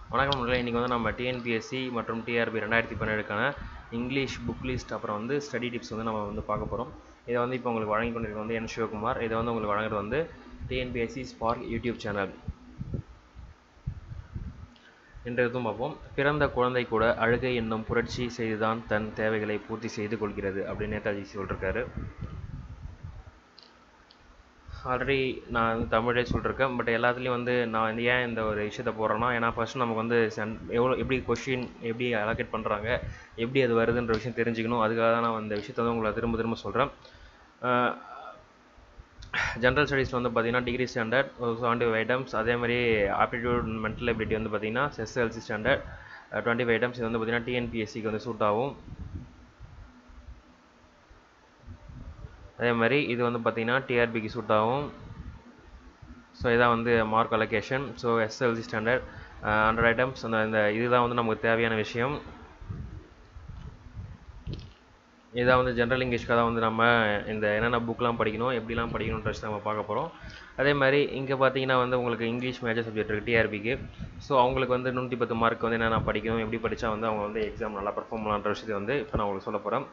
வணக்கம் நண்பர்களே இன்றைக்கி வந்து நம்ம டிஎன்பிஎஸ்சி மற்றும் டிஆர்பி ரெண்டாயிரத்தி பன்னெண்டுக்கான இங்கிலீஷ் புக் லிஸ்ட் அப்புறம் வந்து ஸ்டடி டிப்ஸ் வந்து நம்ம வந்து பார்க்க போகிறோம் இதை வந்து இப்போ உங்களுக்கு வழங்கி கொண்டிருக்க வந்து என் சிவகுமார் இதை வந்து உங்களுக்கு வழங்குறது வந்து டிஎன்பிஎஸ்சி ஸ்பார்க் யூடியூப் சேனல் இன்றையதும் பார்ப்போம் பிறந்த குழந்தை கூட அழுகை என்னும் புரட்சி செய்துதான் தன் தேவைகளை பூர்த்தி செய்து கொள்கிறது அப்படின்னு நேதாஜி சொல்லியிருக்காரு ஆல்ரெடி நான் வந்து தமிழே சொல்லியிருக்கேன் பட் எல்லாத்துலேயும் வந்து நான் வந்து ஏன் இந்த ஒரு விஷயத்த போடுறேன்னா ஏன்னா ஃபஸ்ட் நமக்கு வந்து சென் எவ்வளோ எப்படி கொஷின் எப்படி அலோகேட் பண்ணுறாங்க எப்படி அது வருதுன்ற விஷயம் தெரிஞ்சுக்கணும் அதுக்காக தான் நான் இந்த விஷயத்த வந்து உங்களை திரும்ப திரும்ப சொல்கிறேன் ஜென்ரல் ஸ்டடீஸில் வந்து பார்த்தீங்கன்னா degree standard seventy five items அதே மாதிரி ஆப்டிடியூட் மென்டல் எபிலிட்டி வந்து பார்த்தீங்கன்னா SLC standard twenty five items இது வந்து பார்த்தீங்கன்னா டிஎன்பிஎஸ்சிக்கு வந்து சூட் ஆகும் அதே மாதிரி இது வந்து பார்த்திங்கன்னா டிஆர்பிக்கு சூட் ஆகும் ஸோ இதான் வந்து mark allocation so SLC standard hundred items அந்த இந்த இதுதான் வந்து நமக்கு தேவையான விஷயம் இதான் வந்து ஜென்ரல் இங்கிலீஷ்க்காக தான் வந்து நம்ம இந்த என்னென்ன புக்லாம் படிக்கணும் எப்படிலாம் படிக்கணுன்ற நம்ம பார்க்க போகிறோம் அதே மாதிரி இங்கே பார்த்தீங்கன்னா வந்து உங்களுக்கு இங்கிலீஷ் மேஜர் சப்ஜெக்ட் இருக்குது டிஆர்பிக்கு ஸோ அவங்களுக்கு வந்து நூற்றி பத்து மார்க் வந்து என்னென்ன படிக்கணும் எப்படி படித்தா வந்து அவங்க வந்து எக்ஸாம் நல்லா பர்ஃபார்ம் பண்ணலான்ற விஷயத்தை வந்து இப்போ நான் உங்களுக்கு சொல்ல போகிறேன்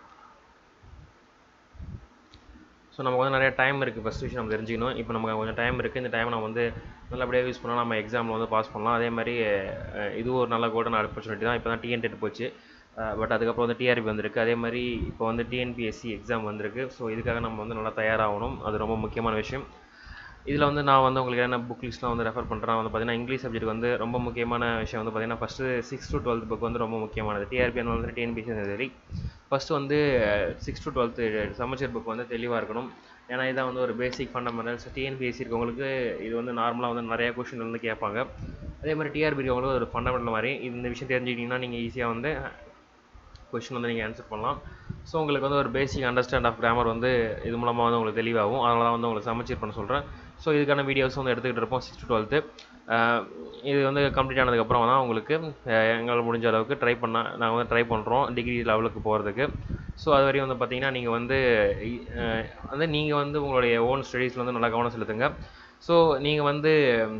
ஸோ நமக்கு வந்து நிறைய டைம் இருக்குது ஃபஸ்ட் விஷயம் நம்ம தெரிஞ்சுக்கணும் இப்போ நமக்கு கொஞ்சம் டைம் இருக்குது இந்த டைம் நம்ம வந்து நல்லபடியாக யூஸ் பண்ணால் நம்ம எக்ஸாமில் வந்து பாஸ் பண்ணலாம் அதே மாதிரி இது ஒரு நல்ல கோல்டன் ஆப்பர்ச்சுனிட்டி தான் இப்போ தான் டிஎன்டெட் போச்சு பட் அதுக்கப்புறம் வந்து டிஆர்பி வந்திருக்கு அதே மாதிரி இப்போ வந்து டிஎன்பிஎஸ்சி எக்ஸாம் வந்திருக்கு ஸோ இதுக்காக நம்ம வந்து நல்லா தயாராகணும் அது ரொம்ப முக்கியமான விஷயம் இதில் வந்து நான் வந்து உங்களுக்கு என்ன புக் லிஸ்ட்லாம் வந்து ரெஃபர் பண்ணுறேன் வந்து பார்த்தீங்கன்னா இங்கிலீஷ் சப்ஜெக்ட் வந்து ரொம்ப முக்கியமான விஷயம் வந்து பார்த்தீங்கன்னா first six to twelfth book வந்து ரொம்ப முக்கியமானது டிஆர்பி இருந்தாலும் டிஎன்பிஎஸ்சி சரி ஃபஸ்ட்டு வந்து சிக்ஸ் டு டுவெல்த்து சமச்சீர் புக் வந்து தெளிவாக இருக்கணும் ஏன்னா இதான் வந்து ஒரு பேசிக் ஃபண்டமெண்டல்ஸ் டிஎன்பிஎஸ்சி இருக்கவங்களுக்கு இது வந்து நார்மலாக வந்து நிறையா கொஷின் வந்து கேட்பாங்க அதே மாதிரி டிஆர்பி இருக்கவங்களுக்கு ஒரு ஃபண்டமெண்டல் மாதிரி இந்த விஷயம் தெரிஞ்சுக்கிட்டிங்கன்னா நீங்கள் ஈஸியாக வந்து கொஷின் வந்து நீங்கள் ஆன்சர் பண்ணலாம் ஸோ உங்களுக்கு வந்து ஒரு பேசிக் அண்டர்ஸ்டாண்ட் ஆஃப் கிராமர் வந்து இது மூலமாக வந்து உங்களுக்கு தெளிவாகும் அதனால தான் வந்து உங்களுக்கு சமச்சீர் பண்ண சொல்கிறேன் ஸோ இதுக்கான வீடியோஸ் வந்து எடுத்துக்கிட்டு இருப்போம் சிக்ஸ் டு டுவெல்த்து இது வந்து கம்ப்ளீட் ஆனதுக்கப்புறம் தான் உங்களுக்கு எங்களால் முடிஞ்ச அளவுக்கு ட்ரை பண்ணால் நாங்கள் வந்து ட்ரை பண்ணுறோம் டிகிரி லெவலுக்கு போகிறதுக்கு ஸோ அது வரையும் வந்து பார்த்திங்கன்னா நீங்கள் வந்து வந்து நீங்கள் வந்து உங்களுடைய ஓன் ஸ்டடீஸில் வந்து நல்லா கவனம் செலுத்துங்க ஸோ நீங்கள் வந்து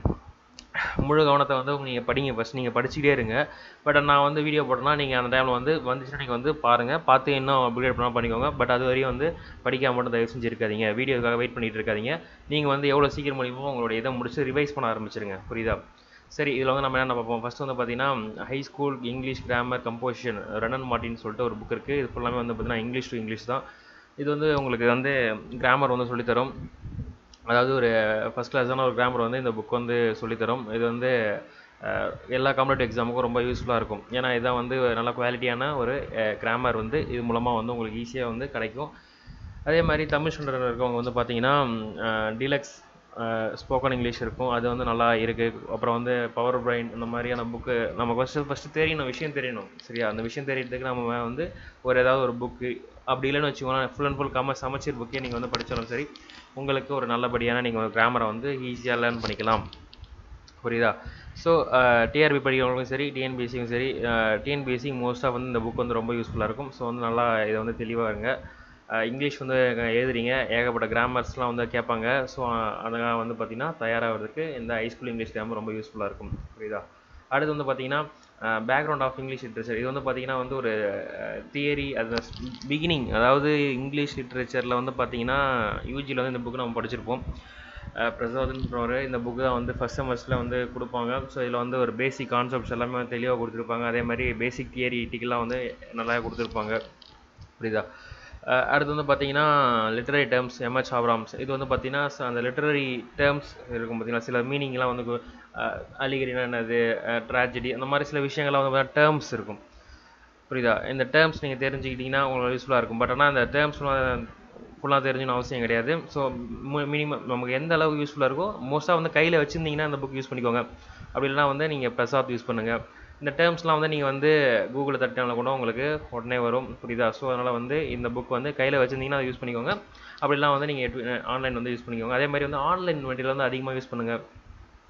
முழு கவனத்தை வந்து நீங்கள் படிங்க ஃபஸ்ட் நீங்கள் படிச்சுக்கிட்டே இருங்க பட் நான் வந்து வீடியோ போட்டேன்னா நீங்கள் அந்த டைமில் வந்து வந்துச்சுன்னா நீங்கள் வந்து பாருங்கள் பார்த்து இன்னும் அப்கிரேட் பண்ணால் பண்ணிக்கோங்க பட் அது வரையும் வந்து படிக்காம மட்டும் தயவு செஞ்சு இருக்காதீங்க வீடியோக்காக வெயிட் பண்ணிட்டு இருக்காதீங்க நீங்கள் வந்து எவ்வளோ சீக்கிரம் முடியுமோ உங்களோட இதை முடிச்சு ரிவைஸ் பண்ண ஆரம்பிச்சிருங்க புரியுதா சரி இதில் வந்து நம்ம என்ன பார்ப்போம் ஃபஸ்ட் வந்து பார்த்தீங்கன்னா high school English grammar composition Wren மார்ட்டின்னு சொல்லிட்டு ஒரு புக் இருக்குது இது ஃபுல்லாமே வந்து பார்த்தீங்கன்னா இங்கிலீஷ் டு இங்கிலீஷ் தான் இது வந்து உங்களுக்கு வந்து கிராமர் வந்து சொல்லித்தரும் அதாவது ஒரு ஃபஸ்ட் கிளாஸான ஒரு கிராமர் வந்து இந்த புக் வந்து சொல்லித்தரும் இது வந்து எல்லா காம்படேட்டிவ் எக்ஸாமுக்கும் ரொம்ப யூஸ்ஃபுல்லாக இருக்கும் ஏன்னா இதான் வந்து நல்ல குவாலிட்டியான ஒரு கிராமர் வந்து இது மூலமாக வந்து உங்களுக்கு ஈஸியாக வந்து கிடைக்கும் அதே மாதிரி தமிழ் ஸ்டூடெண்ட் இருக்கவங்க வந்து பார்த்தீங்கன்னா டீலக்ஸ் ஸ்போக்கன் இங்கிலீஷ் இருக்கும் அது வந்து நல்லா இருக்குது அப்புறம் வந்து பவர் பிரைன் இந்த மாதிரியான புக்கு நம்ம ஃபஸ்ட்டு ஃபஸ்ட்டு தெரியணும் விஷயம் தெரியணும் சரியா அந்த விஷயம் தெரியறதுக்கு நம்ம வந்து ஒரு ஏதாவது ஒரு புக்கு அப்படி இல்லைன்னு வச்சுக்கோங்களேன் ஃபுல் அண்ட் ஃபுல் கம சமச்சீர் புக்கே நீங்கள் வந்து படித்தாலும் சரி உங்களுக்கு ஒரு நல்லபடியான நீங்கள் ஒரு கிராமரை வந்து ஈஸியாக லேர்ன் பண்ணிக்கலாம் புரியுதா ஸோ டிஆர்பி படிக்கிறவங்களுக்கும் சரி டிஎன்பிஎஸ்சிக்கும் சரி டிஎன்பிஎஸ்சி மோஸ்ட்டாக வந்து இந்த புக் வந்து ரொம்ப யூஸ்ஃபுல்லாக இருக்கும் ஸோ வந்து நல்லா இதை வந்து தெளிவாக இருங்க இங்கிலீஷ் வந்து எழுதுறீங்க ஏகப்பட்ட கிராமர்ஸ்லாம் வந்து கேட்பாங்க ஸோ அதனால் வந்து பார்த்திங்கன்னா தயாராகிறதுக்கு இந்த ஹைஸ்கூல் இங்கிலீஷ் கிராமர் ரொம்ப யூஸ்ஃபுல்லாக இருக்கும் புரியுதா அடுத்து வந்து பார்த்திங்கன்னா பேக்ரவுண்ட் ஆஃப் இங்கிலீஷ் லிட்ரேச்சர் இது வந்து பார்த்திங்கன்னா வந்து ஒரு தியரி அது பிகினிங் அதாவது இங்கிலீஷ் லிட்ரேச்சரில் வந்து பார்த்திங்கன்னா யூஜியில் வந்து இந்த புக்கு நம்ம படிச்சிருப்போம் பிரசாத்ன்றவர் இந்த புக்கு தான் வந்து ஃபஸ்ட் செமஸ்டரில் வந்து கொடுப்பாங்க ஸோ இதில் வந்து ஒரு பேசிக் கான்செப்ட்ஸ் எல்லாமே தெளிவாக கொடுத்துருப்பாங்க அதே மாதிரி பேசிக் தியரி இட்டிக்கெல்லாம் வந்து நல்லா கொடுத்துருப்பாங்க புரியுதா அடுத்து வந்து பார்த்தீங்கன்னா லிட்டரரி டேர்ம்ஸ் எம்ஹெச் ஆப்ராம்ஸ் இது வந்து பார்த்தீங்கன்னா அந்த லிட்டரரி டேர்ம்ஸ் இருக்கும் பார்த்தீங்கன்னா சில மீனிங்லாம் வந்து அலிகரினா என்னது ட்ராஜடி அந்த மாதிரி சில விஷயங்கள்லாம் வந்து பார்த்தீங்கன்னா டேர்ம்ஸ் இருக்கும் புரியுதா இந்த டேர்ம்ஸ் நீங்கள் தெரிஞ்சுக்கிட்டிங்கன்னா உங்களுக்கு யூஸ்ஃபுல்லாக இருக்கும் பட் ஆனால் அந்த டேர்ம்ஸ்லாம் ஃபுல்லாக தெரிஞ்சுன்னு அவசியம் கிடையாது ஸோ மினிமம் நமக்கு எந்த அளவுக்கு யூஸ்ஃபுல்லாக இருக்கோ மோஸ்ட்டாக வந்து கையில் வச்சுருந்தீங்கன்னா அந்த புக் யூஸ் பண்ணிக்கோங்க அப்படி இல்லைனா வந்து நீங்கள் பிரசாத் யூஸ் பண்ணுங்கள் இந்த டேர்ம்ஸ்லாம் வந்து நீங்கள் வந்து கூகுளில் தட்டினால கூட உங்களுக்கு உடனே வரும் புரியுதா ஸோ அதனால் வந்து இந்த புக் வந்து கையில் வச்சுருந்தீங்கன்னா அதை யூஸ் பண்ணிக்கோங்க அப்படிலாம் வந்து நீங்கள் ஆன்லைன் வந்து யூஸ் பண்ணிக்கோங்க அதே மாதிரி வந்து ஆன்லைன் மெட்டீரியல் வந்து அதிகமாக யூஸ் பண்ணுங்கள்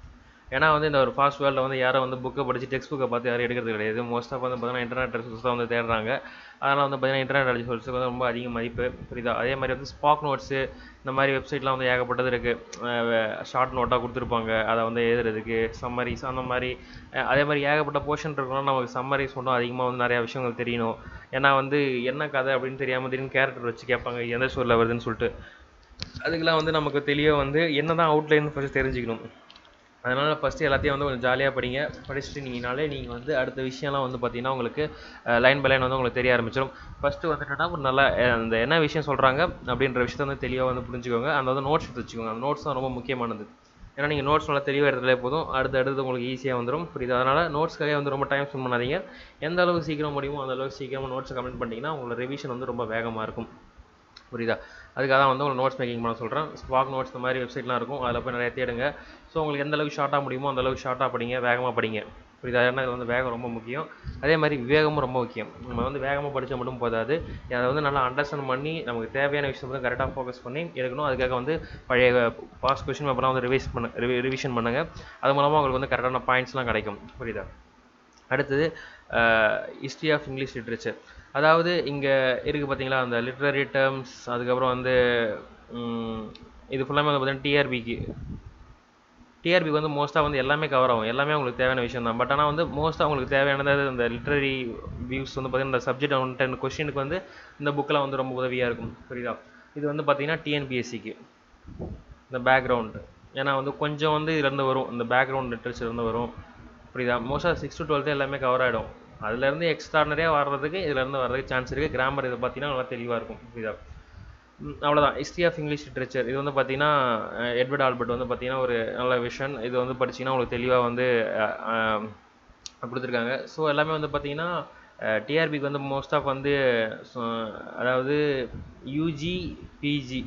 ஏன்னா வந்து இந்த ஒரு ஃபாஸ்ட் வேர்ல்டில் வந்து யாரும் வந்து புக்கை படித்து டெக்ஸ்ட் புக்கை பார்த்து யாரும் எடுக்கிறது கிடையாது மோஸ்ட் ஆஃப் வந்து பார்த்தீங்கன்னா இன்டர்நெட் ரிசோர்ஸ் தான் வந்து தேடுறாங்க அதனால் வந்து பார்த்தீங்கன்னா இன்டர்நெட் ரிசோர்ஸுக்கு வந்து ரொம்ப அதிக மதிப்பு புரியுதா அதே மாதிரி வந்து ஸ்பாக் நோட்ஸு இந்த மாதிரி வெப்சைட்லாம் வந்து ஏகப்பட்டது இருக்குது ஷார்ட் நோட்டாக கொடுத்துருப்பாங்க அதை வந்து எழுதுறதுக்கு சம்மரிஸ் அந்த மாதிரி அஹ் அதே மாதிரி ஏகப்பட்ட போர்ஷன் இருக்கணும் நமக்கு சம்மரிஸ் மட்டும் அதிகமாக வந்து நிறையா விஷயங்கள் தெரியணும் ஏன்னா வந்து என்ன கதை அப்படின்னு தெரியாமல் திடீர்னு கேரக்டர் வச்சு கேட்பாங்க எந்த ஸ்டோரியில் வருதுன்னு சொல்லிட்டு அதுக்கெல்லாம் வந்து நமக்கு தெளிவாக வந்து என்ன தான் அவுட்லைன் ஃபஸ்ட்டு தெரிஞ்சுக்கணும் அதனால் ஃபஸ்ட்டு எல்லாத்தையும் வந்து கொஞ்சம் ஜாலியாக படிங்க படிச்சுட்டு நீங்கனாலே நீங்கள் வந்து அடுத்த விஷயம்லாம் வந்து பார்த்தீங்கன்னா உங்களுக்கு லைன் பை லைன் வந்து உங்களுக்கு தெரிய ஆரம்பிச்சிடும் ஃபஸ்ட்டு வந்து என்னன்னா ஒரு நல்ல அஹ், அந்த என்ன விஷயம் சொல்கிறாங்க அப்படின்ற விஷயத்த வந்து தெளிவாக வந்து புரிஞ்சுக்கோங்க அந்த வந்து நோட்ஸ் எடுத்து வச்சுக்கோங்க அந்த நோட்ஸ் தான் ரொம்ப முக்கியமானது ஏன்னா நீங்கள் நோட்ஸ் நல்லா தெளிவாக எடுத்தாலே போதும் அடுத்து அடுத்து உங்களுக்கு ஈஸியாக வந்துடும் புரியுது அதனால் நோட்ஸ்க்காக வந்து ரொம்ப டைம் ஸ்பெண்ட் பண்ணாதீங்க எந்த அளவுக்கு சீக்கிரம் முடியுமோ அந்த அளவுக்கு சீக்கிரமாக நோட்ஸை கம்ப்ளீட் பண்ணிட்டீங்கன்னா உங்களோட ரிவிஷன் வந்து ரொம்ப வேகமாக இருக்கும் புரியுதா அதுக்காக தான் வந்து உங்களுக்கு நோட்ஸ் மேக்கிங் பண்ண சொல்கிறேன் ஸ்பாக் நோட்ஸ் இந்த மாதிரி வெப்சைட்லாம் இருக்கும் அதில் போய் நிறைய தேடுங்க ஸோ உங்களுக்கு எந்த அளவுக்கு ஷார்ட்டாக முடியுமோ அந்த அளவுக்கு ஷார்ட்டாக படிங்க வேகமாக படிங்க புரியுதா ஏன்னா இது வந்து வேகம் ரொம்ப முக்கியம் அதே மாதிரி விவேகமும் ரொம்ப முக்கியம் நம்ம வந்து வேகமாக படித்தா மட்டும் போதாது அதை வந்து நல்லா அண்டர்ஸ்டாண்ட் பண்ணி நமக்கு தேவையான விஷயத்தை வந்து கரெக்டாக ஃபோக்கஸ் பண்ணி எடுக்கணும் அதுக்காக வந்து பழைய பாஸ்ட் கொஷின் பேப்பர்லாம் வந்து ரிவைஸ் பண்ண ரிவிஷன் பண்ணுங்கள் அது மூலமாக உங்களுக்கு வந்து கரெக்டான பாயிண்ட்ஸ்லாம் கிடைக்கும் புரியுதா அடுத்தது ஹிஸ்ட்ரி ஆஃப் இங்கிலீஷ் லிட்ரேச்சர் அதாவது இங்கே இருக்குது பார்த்தீங்களா அந்த லிட்ரரி டேர்ம்ஸ் அதுக்கப்புறம் வந்து ம், இது ஃபுல்லாமே வந்து பார்த்தீங்கன்னா டிஆர்பிக்கு டிஆர்பிக்கு வந்து மோஸ்ட்டாக வந்து எல்லாமே கவர் ஆகும் எல்லாமே உங்களுக்கு தேவையான விஷயம் தான் பட் ஆனால் வந்து மோஸ்ட்டாக உங்களுக்கு தேவையானது இந்த லிட்ரரி வியூஸ் வந்து பார்த்தீங்கன்னா இந்த சப்ஜெக்ட் ஒன் டென் கொஷினுக்கு வந்து இந்த புக்கில் வந்து ரொம்ப உதவியாக இருக்கும் புரியுதா இது வந்து பார்த்தீங்கன்னா டிஎன்பிஎஸ்சிக்கு இந்த பேக்ரவுண்டு ஏன்னா வந்து கொஞ்சம் வந்து இதுலேருந்து வரும் இந்த பேக்ரவுண்ட் லிட்ரேச்சர்லேருந்து வரும் புரியுதா மோஸ்ட்டாக சிக்ஸ் டு டுவெல்த்து எல்லாமே கவர் ஆகிடும் அதுலேருந்து எக்ஸ்ட்ரானரியாக வர்றதுக்கு இதுலேருந்து வர்றதுக்கு சான்ஸ் இருக்குது கிராமர் இதை பார்த்தீங்கன்னா நல்லா தெளிவாக இருக்கும் புரியுதா ம், அவ்வளோதான் ஹிஸ்ட்ரி ஆஃப் இங்கிலீஷ் லிட்ரேச்சர் இது வந்து பார்த்தீங்கன்னா அஹ், எட்வர்ட் ஆல்பர்ட் வந்து பார்த்தீங்கன்னா ஒரு நல்ல விஷன் இது வந்து படிச்சீங்கன்னா உங்களுக்கு தெளிவாக வந்து அஹ், அஹ், கொடுத்துருக்காங்க ஸோ எல்லாமே வந்து பார்த்தீங்கன்னா டிஆர்பிக்கு வந்து மோஸ்ட் ஆஃப் வந்து so, அதாவது யூஜி பிஜி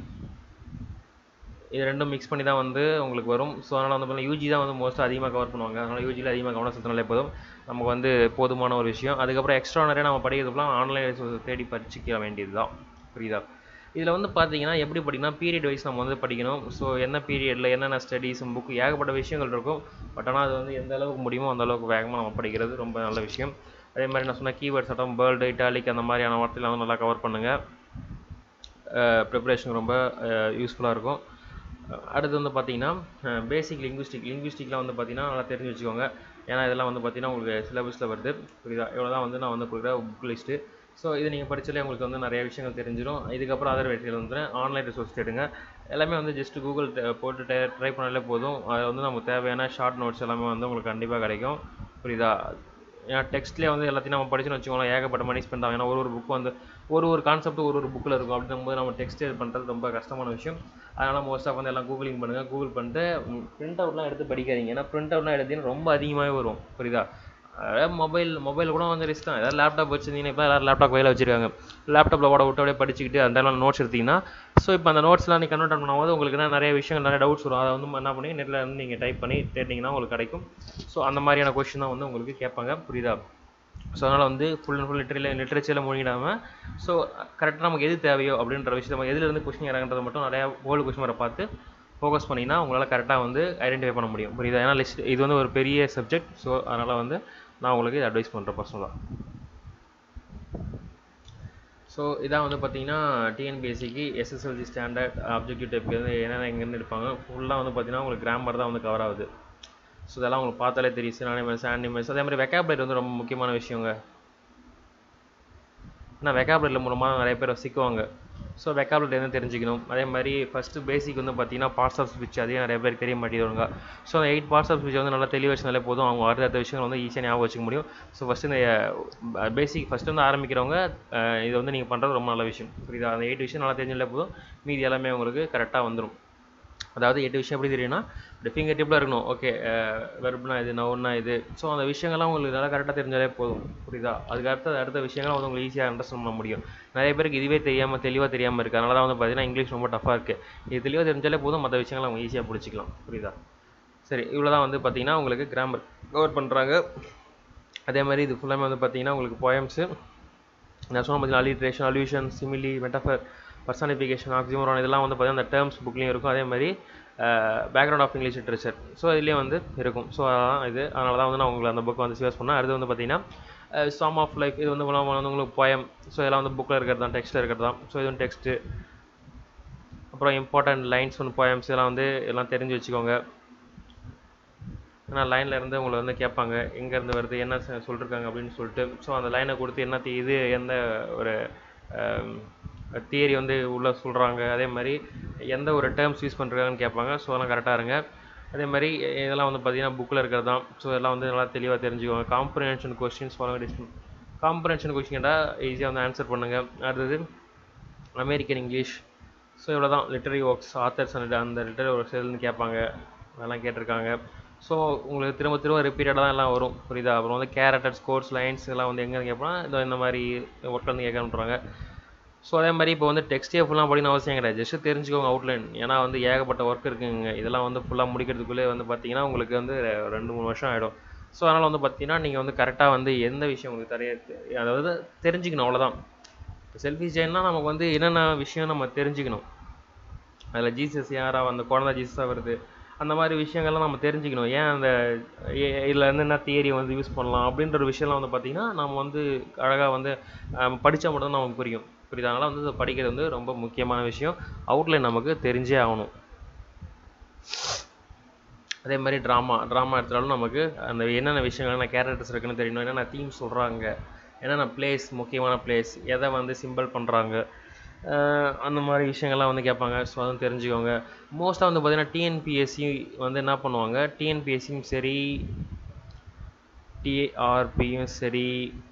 இது ரெண்டும் மிக்ஸ் பண்ணி தான் வந்து உங்களுக்கு வரும் ஸோ அதனால் வந்து பார்த்தீங்கன்னா யூஜி தான் வந்து மோஸ்ட்டாக அதிகமாக கவர் பண்ணுவாங்க அதனால் யூஜியில் அதிகமாக கவனம் செலுத்தினாலே போதும் நமக்கு வந்து போதுமான ஒரு விஷயம் அதுக்கப்புறம் எக்ஸ்ட்ரா நிறைய நம்ம படிக்கிறதுக்குலாம் ஆன்லைன் ரிசோர்ஸ் தேடி படிச்சிக்க வேண்டியது தான் புரியுதா இதில் வந்து பார்த்தீங்கன்னா எப்படி படிக்கணும் பீரியட் வைஸ் நம்ம வந்து படிக்கணும் ஸோ என்ன பீரியடில் என்னென்ன ஸ்டடீஸ் புக்கு ஏகப்பட்ட விஷயங்கள் இருக்கும் பட் ஆனால் அது வந்து எந்த அளவுக்கு முடியுமோ அந்த அளவுக்கு வேகமாக நம்ம படிக்கிறது ரொம்ப நல்ல விஷயம் அதே மாதிரி நான் சொன்ன கீவேர்ட்ஸ் ஆட்டம் வேர்ல்டு இட்டாலிக் அந்த மாதிரியான வார்த்தையில வந்து நல்லா கவர் பண்ணுங்கள் ப்ரிப்பரேஷன் ரொம்ப யூஸ்ஃபுல்லாக இருக்கும் அஹ் அடுத்து வந்து பார்த்தீங்கன்னா பேசிக் லிங்குவிஸ்டிக் லிங்குவிஸ்டிக்லாம் வந்து பார்த்தீங்கன்னா நல்லா தெரிஞ்சு வச்சுக்கோங்க ஏன்னா இதெல்லாம் வந்து பார்த்தீங்கன்னா உங்களுக்கு சிலபஸில் வருது புரியுதா இவ்வளோ தான் வந்து நான் வந்து கொடுக்குற புக் லிஸ்ட்டு ஸோ இது நீங்கள் படிச்சாலே உங்களுக்கு வந்து நிறைய விஷயங்கள் தெரிஞ்சிடும் இதுக்கப்புறம் அதர் வெற்றியில் வந்து ஆன்லைன் ரிசோர்ஸ் தேடுங்க எல்லாமே வந்து ஜஸ்ட் கூகுள் போட்டு ட்ரை பண்ணாலே போதும் அதில் வந்து நமக்கு தேவையான ஷார்ட் நோட்ஸ் எல்லாமே வந்து உங்களுக்கு கண்டிப்பாக கிடைக்கும் புரியுதா ஏன்னா டெக்ஸ்ட்லேயே வந்து எல்லாத்தையும் நம்ம படிச்சுன்னு வச்சுக்கோங்களேன் ஏகப்பட்ட மணி ஸ்பெண்ட் ஆகும் ஏன்னா ஒரு ஒரு புக் வந்து ஒரு ஒரு கான்செப்ட் ஒரு ஒரு புக்கில் இருக்கும் அப்படிங்கும்போது நம்ம டெக்ஸ்ட் பண்ணுறது ரொம்ப கஷ்டமான விஷயம் அதனால் மோஸ்ட் ஆஃப் வந்து எல்லாம் கூகுளிங் பண்ணுங்கள் கூகுள் பண்ணிட்டு பிரிண்ட் அவுட்லாம் எடுத்து படிக்காதீங்க ஏன்னா பிரிண்ட் அவுட்லாம் எடுத்தீங்கன்னா ரொம்ப அதிகமாகவே வரும் புரியுதா அதாவது மொபைல் மொபைல் கூட வந்து ரிஸ்க் தான் ஏதாவது லேப்டாப் வச்சிருந்தீங்கன்னா இப்போ எல்லாரும் லேப்டாப் கையில் வச்சிருக்காங்க லேப்டாப்பில் ஓட விட்டு அப்படியே படிச்சுக்கிட்டு அந்த டைமில் நோட்ஸ் எடுத்தீங்கன்னா ஸோ இப்போ அந்த நோட்ஸ்லாம் நீ கன்வெர்ட் பண்ணும்போது உங்களுக்கு என்ன நிறைய விஷயங்கள் நிறைய டவுட்ஸ் வரும் அதை வந்து என்ன பண்ணி நெட்டில் வந்து நீங்கள் டைப் பண்ணி தேடினீங்கன்னா உங்களுக்கு கிடைக்கும் ஸோ அந்த மாதிரியான கொஷின் தான் வந்து உங்களுக்கு கேட்பாங்க புரியுதா ஸோ அதனால் வந்து ஃபுல் அண்ட் ஃபுல் லிட்டரில் லிட்ரேச்சரில் மூழ்கிடாமல் ஸோ கரெக்டாக நமக்கு எது தேவையோ அப்படின்ற விஷயத்தை நம்ம எதுலேருந்து கொஷின் இறங்குறது மட்டும் நிறையா ஓல்டு கொஷின் வர பார்த்து ஃபோக்கஸ் பண்ணிங்கன்னா உங்களால் கரெக்டாக வந்து ஐடென்டிஃபை பண்ண முடியும் புரியுதா ஏன்னா லிஸ்ட் இது வந்து ஒரு பெரிய சப்ஜெக்ட் ஸோ அதனால் வந்து நான் உங்களுக்கு இது அட்வைஸ் பண்ணுறேன் பர்சனலாக ஸோ இதான் வந்து பார்த்தீங்கன்னா டிஎன்பிஎஸ்சிக்கு எஸ்எஸ்எல்சி ஸ்டாண்டர்ட் ஆப்ஜெக்டிவ் டைப்க்கு வந்து என்னென்ன எங்கேருந்து எடுப்பாங்க ஃபுல்லாக வந்து பார்த்தீங்கன்னா உங்களுக்கு கிராமர் தான் வந்து கவர் ஆகுது ஸோ இதெல்லாம் உங்களுக்கு பார்த்தாலே தெரியும் சினானிமஸ் ஆனிமஸ் அதே மாதிரி வெக்காபுலரி வந்து ரொம்ப முக்கியமான விஷயங்க ஏன்னா வெக்காபுலரியில் மூலமாக நிறைய பேர் சிக்குவாங்க ஸோ வெக்காபுலரி வந்து தெரிஞ்சுக்கணும் அதே மாதிரி ஃபஸ்ட்டு பேசிக் வந்து பார்த்தீங்கன்னா பார்ட்ஸ் ஆஃப் ஸ்பீச் அதையும் நிறைய பேருக்கு தெரிய மாட்டேங்குதுங்க ஸோ அந்த எயிட் பார்ட்ஸ் ஆஃப் ஸ்பீச் வந்து நல்லா தெளிவாக வச்சுனாலே போதும் அவங்க அடுத்த அடுத்த விஷயங்கள் வந்து ஈஸியாக ஞாபகம் வச்சுக்க முடியும் ஸோ ஃபஸ்ட்டு இந்த பேசிக் ஃபஸ்ட்டு வந்து ஆரம்பிக்கிறவங்க அஹ், இது வந்து நீங்கள் பண்ணுறது ரொம்ப நல்ல விஷயம் புரியுதா அந்த எயிட் விஷயம் நல்லா தெரிஞ்சாலே போதும் மீதி எல்லாமே உங்களுக்கு கரெக்டாக வந்துடும் அதாவது எட்டு விஷயம் எப்படி தெரியும்னா இந்த ஃபிங்கர் டிப்பில் இருக்கணும் ஓகே வெர்ப்னா இது நவுன்னா இது ஸோ அந்த விஷயங்கள்லாம் உங்களுக்கு நல்லா கரெக்டாக தெரிஞ்சாலே போதும் புரியுதா அதுக்கு அடுத்த அடுத்த விஷயங்கள்லாம் வந்து உங்களுக்கு ஈஸியாக அண்டர்ஸ்டாண்ட் பண்ண முடியும் நிறைய பேருக்கு இதுவே தெரியாமல் தெளிவாக தெரியாமல் இருக்குது அதனால தான் வந்து பார்த்தீங்கன்னா இங்கிலீஷ் ரொம்ப டஃப்பாக இருக்குது இது தெளிவாக தெரிஞ்சாலே போதும் மற்ற விஷயங்களை அவங்க ஈஸியாக பிடிச்சிக்கலாம் புரியுதா சரி இவ்வளோ தான் வந்து பார்த்தீங்கன்னா உங்களுக்கு கிராமர் கவர் பண்ணுறாங்க அதே மாதிரி இது ஃபுல்லாமே வந்து பார்த்தீங்கன்னா உங்களுக்கு போயம்ஸு நான் சொன்ன பார்த்தீங்கன்னா alliteration allusion simile metaphor personification oxymoron இதெல்லாம் வந்து பார்த்தீங்கன்னா அந்த டேர்ம்ஸ் புக்லேயும் இருக்கும் அதே மாதிரி background of English literature so இதுலேயே வந்து இருக்கும் ஸோ அதான் இது அதனால தான் வந்து நான் உங்களுக்கு அந்த புக் வந்து சஜஸ்ட் பண்ணேன் அடுத்து வந்து பார்த்தீங்கன்னா சாம் ஆஃப் லைஃப் இது வந்து மூலமாக வந்து உங்களுக்கு போயம் ஸோ இதெல்லாம் வந்து புக்கில் இருக்கிறது தான் டெக்ஸ்ட்டில் இருக்கிறது தான் ஸோ இது வந்து டெக்ஸ்ட்டு அப்புறம் இம்பார்ட்டன்ட் லைன்ஸ் ஒன்று போயம்ஸ் இதெல்லாம் வந்து எல்லாம் தெரிஞ்சு வச்சுக்கோங்க ஏன்னா லைனில் இருந்து உங்களை வந்து கேட்பாங்க எங்கேருந்து வருது என்ன சொ- சொல்லிருக்காங்க அப்படின்னு சொல்லிட்டு ஸோ அந்த லைனை கொடுத்து என்ன தி- இது எந்த ஒரு தியரி வந்து உள்ளே சொல்கிறாங்க அதே மாதிரி எந்த ஒரு டேர்ம்ஸ் யூஸ் பண்ணுறாங்கன்னு கேட்பாங்க ஸோ அதெல்லாம் கரெக்டாக இருங்க அதே மாதிரி இ- இதெல்லாம் வந்து பார்த்தீங்கன்னா புக்கில் இருக்கிறது தான் ஸோ இதெல்லாம் வந்து நல்லா தெளிவாக தெரிஞ்சுக்கோங்க காம்ப்ரிஹென்ஷன் கொஸ்டின்ஸ் ஃபாலோ டிஸ்டன் காம்ப்ரிஹென்ஷன் கொஸ்டின் கேட்டால் ஈஸியாக வந்து ஆன்சர் பண்ணுங்கள் அடுத்தது அமெரிக்கன் இங்கிலீஷ் ஸோ இவ்வளோ தான் லிட்டரி ஒர்க்ஸ் ஆத்தர்ஸ் அந்த அந்த லிட்டரி ஒர்க்ஸ் எதுன்னு கேட்பாங்க அதெல்லாம் கேட்டிருக்காங்க ஸோ உங்களுக்கு திரும்ப திரும்ப ரிப்பீட்டடாக தான் எல்லாம் வரும் புரியுதா அப்புறம் வந்து கேரக்டர்ஸ் கோர்ஸ் லைன்ஸ் இதெல்லாம் வந்து எங்கே கேட்போம்னா இதோ இந்த மாதிரி ஒர்க்கில் வந்து கேட்கணுன்றாங்க ஸோ அதே மாதிரி இப்போ வந்து டெக்ஸ்டே ஃபுல்லாக படிக்கணும் அவசியம் கிடையாது ஜஸ்ட் தெரிஞ்சுக்கோங்க அவுட்லைன் ஏன்னா வந்து ஏகப்பட்ட ஒர்க் இருக்குங்க இதெல்லாம் வந்து ஃபுல்லாக முடிக்கிறதுக்குள்ளே வந்து பார்த்தீங்கன்னா உங்களுக்கு வந்து ரெண்டு மூணு வருஷம் ஆகிடும் ஸோ அதனால் வந்து பார்த்தீங்கன்னா நீங்கள் வந்து கரெக்டாக வந்து எந்த விஷயம் உங்களுக்கு தெரிய அதாவது தெரிஞ்சுக்கணும் அவ்வளோதான் செல்ஃபி ஜெயின்னா நமக்கு வந்து என்னென்ன விஷயம் நம்ம தெரிஞ்சுக்கணும் அதில் ஜீசஸ் யாரா அந்த குழந்தை ஜீசஸாக வருது அந்த மாதிரி விஷயங்கள்லாம் நம்ம தெரிஞ்சுக்கணும் ஏன் அந்த ஏ- இதுல இருந்து என்ன தியரி வந்து யூஸ் பண்ணலாம் அப்படின்ற ஒரு விஷயம்லாம் வந்து பார்த்திங்கன்னா நம்ம வந்து அழகாக வந்து படித்தா மட்டும் தான் நமக்கு புரியும் புரியுது அதனால் வந்து இதை படிக்கிறது வந்து ரொம்ப முக்கியமான விஷயம் அவுட்லைன் நமக்கு தெரிஞ்சே ஆகணும் அதே மாதிரி ட்ராமா ட்ராமா எடுத்தாலும் நமக்கு அந்த என்னென்ன விஷயங்கள் என்ன கேரக்டர்ஸ் இருக்குன்னு தெரியணும் என்னென்ன தீம் சொல்கிறாங்க என்னென்ன பிளேஸ் முக்கியமான பிளேஸ் எதை வந்து சிம்பிள் பண்ணுறாங்க அந்த மாதிரி விஷயங்கள்லாம் வந்து கேட்பாங்க ஸோ அதுவும் தெரிஞ்சுக்கோங்க மோஸ்ட்டாக வந்து பார்த்தீங்கன்னா டிஎன்பிஎஸ்சி வந்து என்ன பண்ணுவாங்க டிஎன்பிஎஸ்சியும் சரி டிஆர்பியும் சரி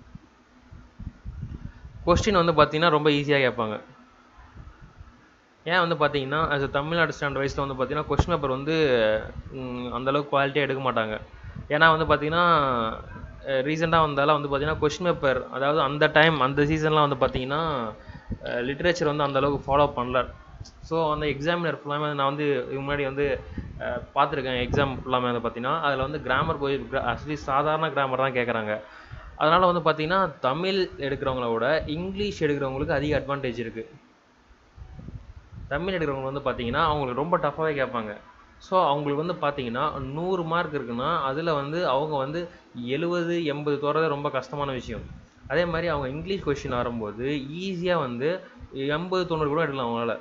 கொஸ்டின் வந்து பார்த்தீங்கன்னா ரொம்ப ஈஸியாக கேட்பாங்க ஏன் வந்து பார்த்தீங்கன்னா as a தமிழ்நாடு ஸ்டாண்ட் வைஸில் வந்து பார்த்தீங்கன்னா கொஸ்டின் பேப்பர் வந்து ம், அந்த அளவுக்கு குவாலிட்டியாக எடுக்க மாட்டாங்க ஏன்னா வந்து பார்த்தீங்கன்னா ரீசெண்டாக வந்தாலும் வந்து பார்த்தீங்கன்னா கொஸ்டின் பேப்பர் அதாவது அந்த டைம் அந்த சீசன்லாம் வந்து பார்த்தீங்கன்னா லிட்ரேச்சர் வந்து அந்த அளவுக்கு ஃபாலோ பண்ணல ஸோ அந்த எக்ஸாமினர் ஃபுல்லாமே நான் வந்து இதுக்கு முன்னாடி வந்து அஹ், பார்த்துருக்கேன் எக்ஸாம் ஃபுல்லாமே வந்து பார்த்தீங்கன்னா அதில் வந்து கிராமர் போய் ஆக்சுவலி சாதாரண கிராமர் தான் கேட்குறாங்க அதனால் வந்து பார்த்தீங்கன்னா தமிழ் எடுக்கிறவங்கள விட இங்கிலீஷ் எடுக்கிறவங்களுக்கு அதிக அட்வான்டேஜ் இருக்குது தமிழ் எடுக்கிறவங்க வந்து பார்த்தீங்கன்னா அவங்களுக்கு ரொம்ப டஃப்பாகவே கேட்பாங்க ஸோ அவங்களுக்கு வந்து பார்த்தீங்கன்னா நூறு மார்க் இருக்குன்னா அதில் வந்து அவங்க வந்து எழுபது எண்பது தோறது ரொம்ப கஷ்டமான விஷயம் அதே மாதிரி அவங்க இங்கிலீஷ் கொஷின் வரும்போது ஈஸியாக வந்து எண்பது தொண்ணூறு கூட எடுக்கலாம் அவங்களால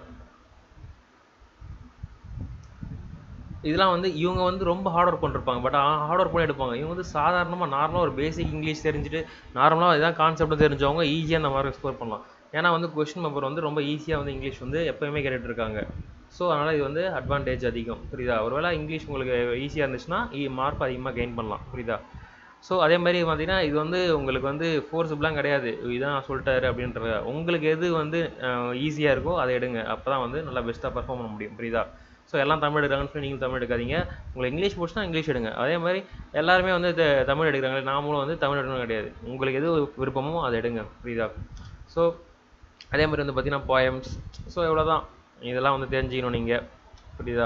இதெல்லாம் வந்து இவங்க வந்து ரொம்ப ஹார்ட் ஒர்க் பண்ணிருப்பாங்க பட் ஹார்ட் ஒர்க் பண்ணி எடுப்பாங்க இவங்க வந்து சாதாரணமாக நார்மலாக ஒரு பேசிக் இங்கிலீஷ் தெரிஞ்சுட்டு நார்மலாக இதான் கான்செப்ட் தெரிஞ்சவங்க ஈஸியாக அந்த மார்க் ஸ்கோர் பண்ணலாம் ஏன்னா வந்து கொஸ்டின் பேப்பர் வந்து ரொம்ப ஈஸியாக வந்து இங்கிலீஷ் வந்து எப்போயுமே கேட்டுட்டு இருக்காங்க ஸோ அதனால் இது வந்து அட்வான்டேஜ் அதிகம் புரியுதா ஒருவேளை இங்கிலீஷ் உங்களுக்கு ஈஸியாக இருந்துச்சுன்னா மார்க் அதிகமாக கெயின் பண்ணலாம் புரியுதா ஸோ அதே மாதிரி பார்த்தீங்கன்னா இது வந்து உங்களுக்கு வந்து ஃபோர்ஸபிளாக கிடையாது இதான் சொல்லிட்டாரு அப்படின்ற உங்களுக்கு எது வந்து ஈஸியாக இருக்கோ அதை எடுங்க அப்போ தான் வந்து நல்லா பெஸ்ட்டாக பெர்ஃபார்ம் பண்ண முடியும் புரியுதா ஸோ எல்லாம் தமிழ் எடுக்கிறாங்கன்னு சொல்லி நீங்களும் தமிழ் எடுக்காதீங்க உங்களுக்கு இங்கிலீஷ் போச்சுன்னா இங்கிலீஷ் எடுங்க அதே மாதிரி எல்லாருமே வந்து த- தமிழ் எடுக்கிறாங்க நாமளும் வந்து தமிழ் எடுக்கணும் கிடையாது உங்களுக்கு எது விருப்பமோ அதை எடுங்க புரியுதா ஸோ அதே மாதிரி வந்து பார்த்தீங்கன்னா போயம்ஸ் ஸோ இவ்வளோ தான் இதெல்லாம் வந்து தெரிஞ்சுக்கணும் நீங்கள் புரியுதா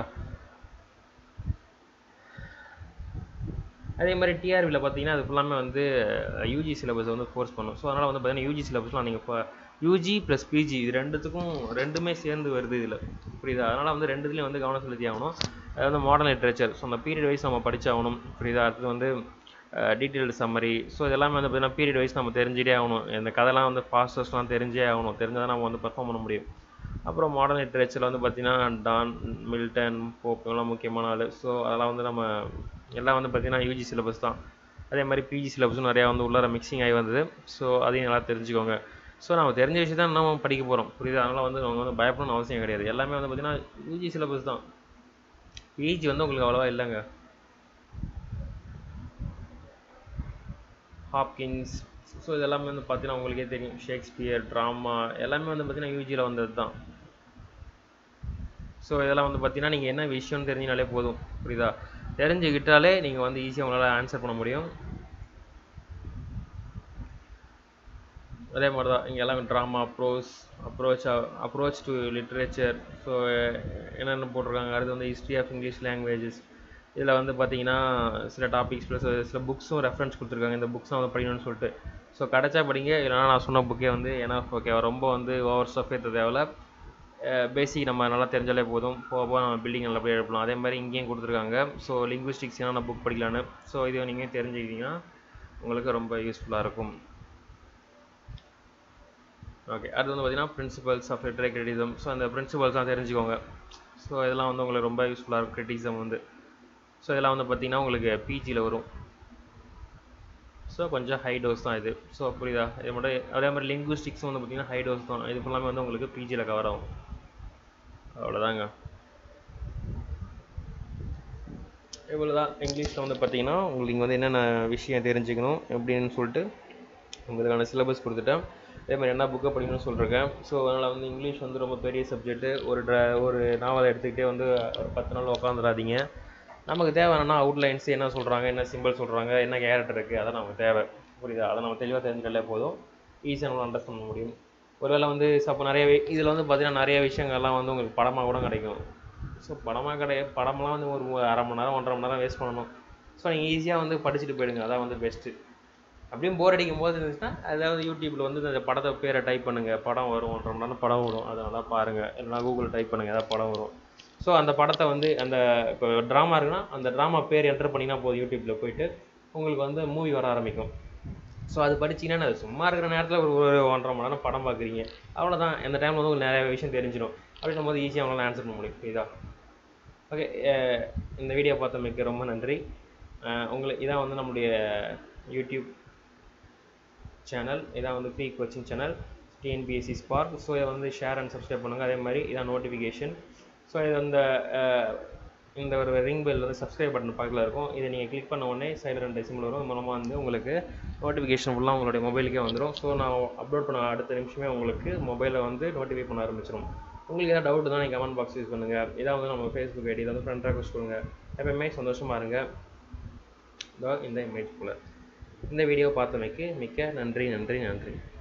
அதே மாதிரி டிஆர்பியில் பார்த்தீங்கன்னா அது ஃபுல்லாமே வந்து யூஜி சிலபஸ் வந்து ஃபோர்ஸ் பண்ணும் ஸோ அதனால் வந்து பார்த்தீங்கன்னா யூஜி சிலபஸ்லாம் நீங்கள் இப்போ யூஜி ப்ளஸ் பிஜி இது ரெண்டுத்துக்கும் ரெண்டுமே சேர்ந்து வருது இதில் புரியுதா அதனால் வந்து ரெண்டுத்துலேயும் வந்து கவனம் செலுத்தி ஆகணும் அது வந்து மாடர்ன் லிட்ரேச்சர் ஸோ அந்த பீரியட் வைஸ் நம்ம படிச்சாகணும் புரியுதா அடுத்தது வந்து டீட்டெயில்டு சம்மரி ஸோ இதெல்லாமே வந்து பார்த்தீங்கன்னா பீரியட் வைஸ் நம்ம தெரிஞ்சிட்டே ஆகணும் இந்த கதைலாம் வந்து ஃபாஸ்டஸ்ட்லாம் தெரிஞ்சே ஆகணும் தெரிஞ்சால் நம்ம வந்து பெர்ஃபார்ம் பண்ண முடியும் அப்புறம் மாடர்ன் லிட்ரேச்சரில் வந்து பார்த்தீங்கன்னா டான் மில்டன் போப் இவங்கெல்லாம் முக்கியமான ஆள் ஸோ அதெல்லாம் வந்து நம்ம எல்லாம் வந்து பார்த்தீங்கன்னா யூஜி சிலபஸ் தான் அதே மாதிரி பிஜி சிலபஸும் நிறையா வந்து உள்ளார மிக்சிங் ஆகி வந்தது ஸோ அதையும் நல்லா தெரிஞ்சுக்கோங்க ஸோ நம்ம தெரிஞ்ச விஷயம் தான் நம்ம படிக்க போகிறோம் புரியுது அதனால் வந்து நம்ம வந்து பயப்படணும்னு அவசியம் கிடையாது எல்லாமே வந்து பார்த்தீங்கன்னா யூஜி சிலபஸ் தான் பிஜி வந்து உங்களுக்கு அவ்வளோவா இல்லைங்க ஹாப்கின்ஸ் ஸோ இதெல்லாமே வந்து பார்த்தீங்கன்னா உங்களுக்கே தெரியும் ஷேக்ஸ்பியர் ட்ராமா எல்லாமே வந்து பார்த்தீங்கன்னா யூஜியில் வந்தது தான் ஸோ இதெல்லாம் வந்து பார்த்தீங்கன்னா நீங்கள் என்ன விஷயம்னு தெரிஞ்சினாலே போதும் புரியுதா தெரிஞ்சுக்கிட்டாலே நீங்கள் வந்து ஈஸியாக உங்களால் ஆன்சர் பண்ண முடியும் அதே மாதிரி தான் இங்கே எல்லாம் drama approach approach approach to literature so என்னென்ன போட்டிருக்காங்க அடுத்து வந்து ஹிஸ்ட்ரி ஆஃப் இங்கிலீஷ் லாங்குவேஜஸ் இதில் வந்து பார்த்தீங்கன்னா சில டாபிக்ஸ் ப்ளஸ் சில புக்ஸும் ரெஃபரன்ஸ் கொடுத்துருக்காங்க இந்த புக்ஸ் வந்து படிக்கணும்னு சொல்லிட்டு ஸோ கிடைச்சா படிங்க இல்லைனா நான் சொன்ன புக்கே வந்து ஏன்னா ஓகே ரொம்ப வந்து ஓவர் ஸ்டஃப் ஏற்ற தேவையில்ல பேசிக் நம்ம நல்லா தெரிஞ்சாலே போதும் போக போக நம்ம பில்டிங் நல்லபடியாக எழுப்பலாம் அதே மாதிரி இங்கேயும் கொடுத்துருக்காங்க ஸோ லிங்குவிஸ்டிக்ஸ் என்னென்ன புக் படிக்கலான்னு ஸோ இதை நீங்கள் தெரிஞ்சுக்கிட்டீங்கன்னா உங்களுக்கு ரொம்ப யூஸ்ஃபுல்லாக இருக்கும் ஓகே அடுத்து வந்து பார்த்தீங்கன்னா principles of literary criticism so அந்த பிரின்சிபல்ஸ்லாம் தெரிஞ்சுக்கோங்க ஸோ இதெல்லாம் வந்து உங்களுக்கு ரொம்ப யூஸ்ஃபுல்லாக இருக்கும் கிரிட்டிசம் வந்து ஸோ இதெல்லாம் வந்து பார்த்தீங்கன்னா உங்களுக்கு பிஜியில் வரும் ஸோ கொஞ்சம் ஹை டோஸ் தான் இது ஸோ புரியுதா இது மட்டும் அதே மாதிரி லிங்குவிஸ்டிக்ஸும் வந்து பார்த்தீங்கன்னா ஹை டோஸ் தான் இது ஃபுல்லாமே வந்து உங்களுக்கு பிஜியில் கவர் ஆகும் அவ்வளோதாங்க இவ்வளோ தான் இங்கிலீஷில் வந்து பார்த்தீங்கன்னா உங்களுக்கு இங்கே வந்து என்னென்ன விஷயம் தெரிஞ்சுக்கணும் எப்படின்னு சொல்லிட்டு உங்களுக்கான சிலபஸ் கொடுத்துட்டேன் அதே மாதிரி என்ன புக்கை படிக்கணும்னு சொல்லியிருக்கேன் ஸோ அதனால் வந்து இங்கிலீஷ் வந்து ரொம்ப பெரிய சப்ஜெக்ட்டு ஒரு ட்ர ஒரு நாவலை எடுத்துக்கிட்டே வந்து ஒரு பத்து நாள் உட்காந்துடாதீங்க நமக்கு தேவை என்னன்னா அவுட்லைன்ஸ் என்ன சொல்கிறாங்க என்ன சிம்பிள் சொல்கிறாங்க என்ன கேரக்டர் இருக்குது அதான் நமக்கு தேவை புரியுதா அதை நம்ம தெளிவாக தெரிஞ்சுட்டாலே போதும் ஈஸியாக நம்ம அண்டர்ஸ்டாண்ட் பண்ண முடியும் ஒருவேளை வந்து அப்போ நிறைய இதில் வந்து பார்த்தீங்கன்னா நிறைய விஷயங்கள்லாம் வந்து உங்களுக்கு படமாக கூட கிடைக்கும் ஸோ படமாக கிடையாது படம்லாம் வந்து ஒரு அரை மணி நேரம் ஒன்றரை மணி நேரம் வேஸ்ட் பண்ணணும் ஸோ நீங்கள் ஈஸியாக வந்து படிச்சுட்டு போயிடுங்க அதான் வந்து பெஸ்ட்டு அப்படியும் போர் அடிக்கும் போது இருந்துச்சுன்னா அதாவது யூடியூப்பில் வந்து இந்த படத்தை பேரை டைப் பண்ணுங்கள் படம் வரும் ஒன்றரை மணி நேரம் படம் வரும் அதை நல்லா பாருங்கள் இல்லைனா கூகுள் டைப் பண்ணுங்கள் ஏதாவது படம் வரும் ஸோ அந்த படத்தை வந்து அந்த இப்போ ட்ராமா இருக்குன்னா அந்த ட்ராமா பேர் என்டர் பண்ணிங்கன்னா போதும் யூடியூப்பில் போயிட்டு உங்களுக்கு வந்து மூவி வர ஆரம்பிக்கும் ஸோ அது படிச்சிங்கன்னா அது சும்மா இருக்கிற நேரத்தில் ஒரு ஒரு ஒன்றரை மணி நேரம் படம் பார்க்குறீங்க அவ்வளோதான் அந்த டைமில் வந்து உங்களுக்கு நிறைய விஷயம் தெரிஞ்சிடும் அப்படின்னும் போது ஈஸியாக அவங்களால ஆன்சர் பண்ண முடியும் புரியுதா ஓகே இந்த வீடியோ பார்த்தமைக்கு ரொம்ப நன்றி உங்களுக்கு இதான் வந்து நம்முடைய யூடியூப் சேனல் இதான் வந்து free coaching channel TNPSC spark so இதை வந்து ஷேர் அண்ட் சப்ஸ்கிரைப் பண்ணுங்கள் அதே மாதிரி இதான் நோட்டிஃபிகேஷன் ஸோ இது அந்த இந்த ஒரு ரிங் பெல் வந்து சப்ஸ்கிரைப் பட்டன் பக்கத்தில் இருக்கும் இதை நீங்கள் கிளிக் பண்ண உடனே சைடில் ரெண்டு சிம்பிள் வரும் மூலமாக வந்து உங்களுக்கு நோட்டிஃபிகேஷன் ஃபுல்லாக உங்களுடைய மொபைலுக்கே வந்துடும் ஸோ நான் அப்லோட் பண்ண அடுத்த நிமிஷமே உங்களுக்கு மொபைலில் வந்து நோட்டிஃபை பண்ண ஆரம்பிச்சிடும் உங்களுக்கு ஏதாவது டவுட் தான் நீங்கள் கமெண்ட் பாக்ஸ் யூஸ் பண்ணுங்கள் இதான் வந்து நம்ம ஃபேஸ்புக் ஐடி வந்து ஃப்ரெண்ட் ரெக்வஸ்ட் கொடுங்க எப்பயுமே சந்தோஷமாக இருங்க இதோ இந்த இமேஜ் போல் இந்த வீடியோ பார்த்தமைக்கு மிக்க நன்றி நன்றி நன்றி